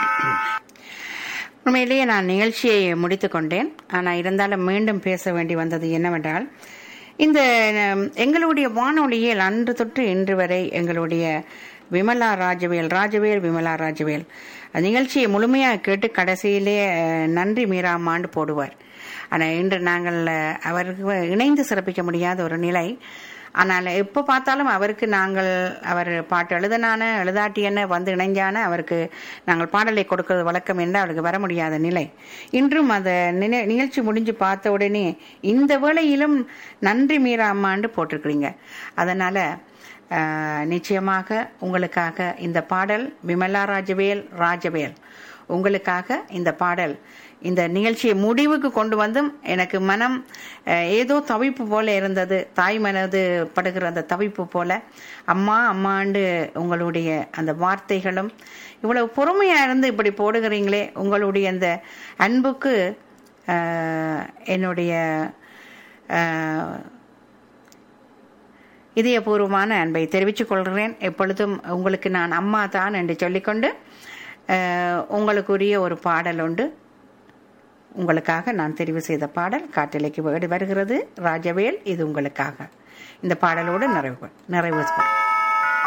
உண்மையிலேயே நான் நிகழ்ச்சியை முடித்து கொண்டேன் ஆனால் இருந்தாலும் மீண்டும் பேச வேண்டி வந்தது என்னவென்றால் இந்த ஹம், எங்களுடைய வானொலியில் அன்று தொட்டு இன்று வரை எங்களுடைய விமலா ராஜவேல் ராஜவேல் விமலா ராஜவேல் அந்த நிகழ்ச்சியை முழுமையாக கேட்டு கடைசியிலே அஹ், நன்றி மீராமாண்டு போடுவார் ஆனால் இன்று நாங்கள் அஹ், அவருக்கு இணைந்து சிறப்பிக்க முடியாத ஒரு நிலை ஆனால் எப்போ பார்த்தாலும் அவருக்கு நாங்கள் அவர் பாட்டு எழுதனான எழுதாட்டியன வந்து இணைஞ்சான அவருக்கு நாங்கள் பாடலை கொடுக்கிறது வழக்கம் என்று அவருக்கு வர முடியாத நிலை இன்றும் அந்த நினை- நிகழ்ச்சி முடிஞ்சு பார்த்த உடனே இந்த வேளையிலும் நன்றி மீரா அம்மாண்டு போட்டிருக்கிறீங்க அதனால ஆஹ், நிச்சயமாக உங்களுக்காக இந்த பாடல் விமலா ராஜவேல் ராஜவேல் உங்களுக்காக இந்த பாடல் இந்த நிகழ்ச்சியை முடிவுக்கு கொண்டு வந்தும் எனக்கு மனம் அஹ், ஏதோ தவிப்பு போல இருந்தது தாய் மனது படுகிற அந்த தவிப்பு போல அம்மா அம்மாண்டு உங்களுடைய அந்த வார்த்தைகளும் இவ்வளவு பொறுமையா இருந்து இப்படி போடுகிறீங்களே உங்களுடைய அந்த அன்புக்கு அஹ், என்னுடைய அஹ், இதயபூர்வமான அன்பை தெரிவித்துக் கொள்கிறேன் எப்பொழுதும் உங்களுக்கு நான் அம்மா தான் என்று சொல்லிக்கொண்டு அஹ், உங்களுக்குரிய ஒரு பாடல் உண்டு உங்களுக்காக நான் தெரிவு செய்த பாடல் காட்டிலைக்கு வருகிறது ராஜவேல் இது உங்களுக்காக இந்த பாடலோடு நிறைவு நிறைவு